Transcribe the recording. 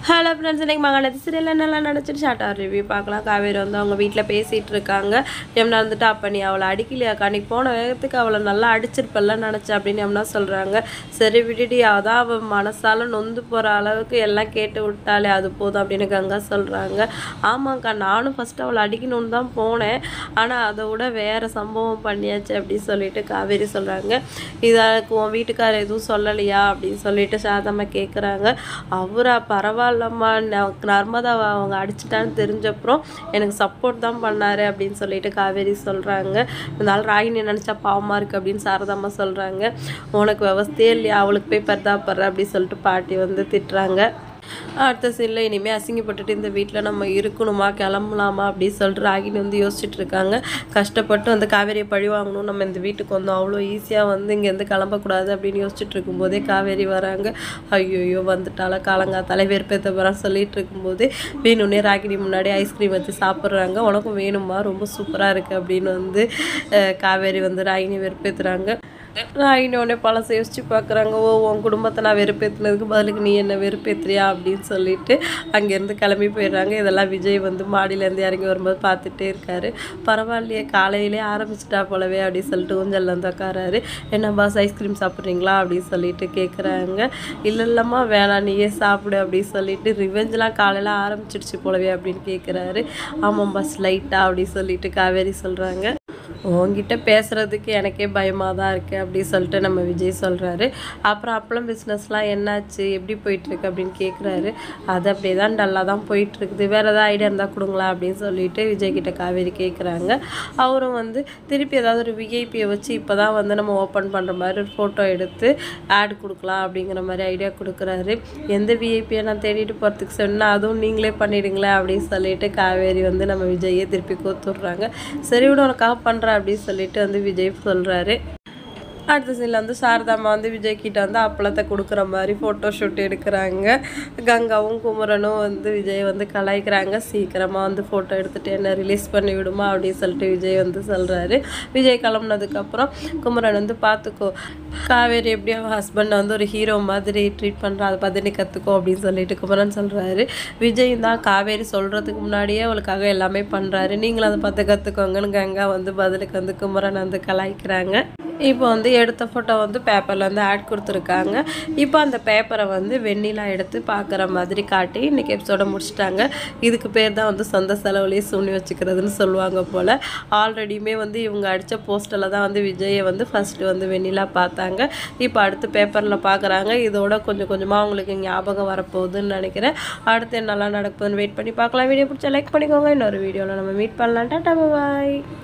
hello friends இன்னைக்கு Mahanadi serial என்னெல்லாம் நினச்சிட்டு ஷார்ட்டாக ரிவ்யூ பார்க்கலாம் காவேரி வந்து அவங்க வீட்டில் பேசிகிட்டு இருக்காங்க யமுனா வந்துட்டு அப்போ நீ அவளை அடிக்கலையாக்கா நீ போன வேகத்துக்கு அவளை நல்லா அடிச்சிருப்பல்ல நினச்சேன் அப்படின்னு யமுனா சொல்கிறாங்க சரி விடுடி அதான் அவள் மனசால நொந்து போகிற அளவுக்கு எல்லாம் கேட்டு விட்டாலே அது போதும் அப்படின்னு கங்கா சொல்கிறாங்க ஆமாங்க்கா நானும் ஃபஸ்ட்டு அவளை அடிக்கணும்னு தான் போனேன் ஆனால் அதை விட வேறு சம்பவம் பண்ணியாச்சு அப்படின்னு சொல்லிட்டு காவேரி சொல்கிறாங்க இதற்கு உன் வீட்டுக்காரர் எதுவும் சொல்லலையா அப்படின்னு சொல்லிட்டு சாதம்மா கேட்குறாங்க அவரா பரவாயில்லம்மா நான் நர்மதாவை அவங்க அடிச்சிட்டான்னு தெரிஞ்சப்புறம் எனக்கு சப்போர்ட் தான் பண்ணாரு அப்படின்னு சொல்லிட்டு காவேரி சொல்கிறாங்க இருந்தாலும் ராகினி நினச்சா பாவமாக இருக்குது அப்படின்னு சாரதாம்மா சொல்கிறாங்க உனக்கு விவஸ்தையே இல்லையா அவளுக்கு போய் பரிதாப்படுற அப்படின்னு சொல்லிட்டு பாட்டி வந்து திட்டுறாங்க அடுத்த சீனில் இனிமேல் அசிங்கப்பட்டுட்டு இந்த வீட்டில் நம்ம இருக்கணுமா கிளம்பலாமா அப்படின்னு சொல்லிட்டு ராகினி வந்து யோசிச்சுட்டு இருக்காங்க கஷ்டப்பட்டு வந்து காவேரியை பழி வாங்கணும் நம்ம இந்த வீட்டுக்கு வந்தோம் அவ்வளோ ஈஸியாக வந்து இங்கேருந்து கிளம்பக்கூடாது அப்படின்னு யோசிச்சுட்டு இருக்கும்போதே காவேரி வராங்க ஐயோயோ வந்துட்டால காலங்காத்தாலே வெறுப்பேற்ற போகிறான்னு சொல்லிட்டு இருக்கும்போது வேணும்னே ராகினி முன்னாடி ஐஸ்கிரீம் வச்சு சாப்பிட்றாங்க உனக்கும் வேணுமா ரொம்ப சூப்பராக இருக்குது அப்படின்னு வந்து அஹ், காவேரி வந்து ராகினி வெறுப்பேற்றுறாங்க ராகினி உடனே பழசை யோசிச்சு பார்க்குறாங்க ஓ உன் குடும்பத்தை நான் வெறுப்பேற்றுனதுக்கு பதிலுக்கு நீ என்ன வெறுப்பேற்றுறியா அப்படின்னு சொல்லிட்டு அங்கேருந்து கிளம்பி போயிடுறாங்க இதெல்லாம் விஜய் வந்து மாடியிலேருந்து இறங்கி வரும்போது பார்த்துட்டே இருக்காரு பரவாயில்லையே காலையிலே ஆரம்பிச்சிட்டா போலவே அப்படின்னு சொல்லிட்டு ஊஞ்சல்ல வந்து உட்காராரு என்ன பாஸ் ஐஸ்கிரீம் சாப்பிட்றீங்களா அப்படின்னு சொல்லிட்டு கேட்குறாங்க இல்லை இல்லைம்மா வேணாம் நீயே சாப்பிடு அப்படின்னு சொல்லிட்டு ரிவெஞ்செலாம் காலையில் ஆரம்பிச்சிடுச்சு போலவே அப்படின்னு கேட்குறாரு ஆமாம் பாஸ் லைட்டாக அப்படின்னு சொல்லிட்டு காவேரி சொல்கிறாங்க உங்ககிட்ட பேசுகிறதுக்கு எனக்கே பயமாக தான் இருக்குது அப்படின்னு சொல்லிட்டு நம்ம விஜய் சொல்கிறாரு அப்புறம் அப்பளம் பிஸ்னஸ்லாம் என்னாச்சு எப்படி போயிட்டுருக்கு அப்படின்னு கேட்குறாரு அது அப்படியே தான் டல்லாக தான் போயிட்டுருக்குது வேறு ஏதாவது ஐடியா இருந்தால் கொடுங்களா அப்படின்னு சொல்லிட்டு விஜய் கிட்ட காவேரி கேட்குறாங்க அவரும் வந்து திருப்பி ஏதாவது ஒரு விஐபியை வச்சு இப்போ தான் வந்து நம்ம ஓப்பன் பண்ணுற மாதிரி ஒரு ஃபோட்டோ எடுத்து ஆட் கொடுக்கலாம் அப்படிங்கிற மாதிரி ஐடியா கொடுக்குறாரு எந்த விஐபியை நான் தேடிட்டு போகிறதுக்கு சொன்னால் அதுவும் நீங்களே பண்ணிடுங்களேன் அப்படின்னு சொல்லிட்டு காவேரி வந்து நம்ம விஜயை திருப்பி கோத்துடுறாங்க சரி விட உனக்காக பண்ணுறேன் அப்படின்னு சொல்லிட்டு வந்து விஜய் சொல்கிறாரு அடுத்த சீனில் வந்து சாரதாம்மா வந்து விஜய் கிட்ட வந்து அப்பளத்தை கொடுக்குற மாதிரி ஃபோட்டோ ஷூட் எடுக்கிறாங்க கங்காவும் குமரனும் வந்து விஜய் வந்து கலாய்க்கிறாங்க சீக்கிரமாக வந்து ஃபோட்டோ எடுத்துகிட்டு என்ன ரிலீஸ் பண்ணி விடுமா அப்படின்னு சொல்லிட்டு விஜய் வந்து சொல்கிறாரு விஜய் கிளம்புனதுக்கப்புறம் குமரன் வந்து பார்த்துக்கோ காவேரி எப்படி அவன் ஹஸ்பண்டை வந்து ஒரு ஹீரோ மாதிரி ட்ரீட் பண்ணுறா அதை பார்த்து நீ கற்றுக்கோ அப்படின்னு சொல்லிட்டு குமரன் சொல்கிறாரு விஜய் தான் காவேரி சொல்கிறதுக்கு முன்னாடியே அவளுக்காக எல்லாமே பண்ணுறாரு நீங்களும் அதை பார்த்து கற்றுக்கோங்கன்னு கங்கா வந்து பதிலுக்கு வந்து குமரன் வந்து கலாய்க்கிறாங்க இப்போ வந்து எடுத்த ஃபோட்டோ வந்து பேப்பரில் வந்து ஆட் கொடுத்துருக்காங்க இப்போ அந்த பேப்பரை வந்து வெண்ணிலா எடுத்து பார்க்குற மாதிரி காட்டி இன்றைக்கி எபிசோட முடிச்சிட்டாங்க இதுக்கு பேர் தான் வந்து சொந்த செலவுலேயே சூனி வச்சுக்கிறதுன்னு சொல்லுவாங்க போல் ஆல்ரெடியுமே வந்து இவங்க அடித்த போஸ்டரில் தான் வந்து விஜயை வந்து ஃபஸ்ட்டு வந்து வெண்ணிலா பார்த்தாங்க இப்போ அடுத்து பேப்பரில் பார்க்குறாங்க இதோட கொஞ்சம் கொஞ்சமாக அவங்களுக்கு ஞாபகம் வரப்போகுதுன்னு நினைக்கிறேன் அடுத்து என்னெல்லாம் நடக்குதுன்னு வெயிட் பண்ணி பார்க்கலாம் வீடியோ பிடிச்சா லைக் பண்ணிக்கோங்க இன்னொரு வீடியோவில் நம்ம மீட் பண்ணலாம் டாட்டா பாய்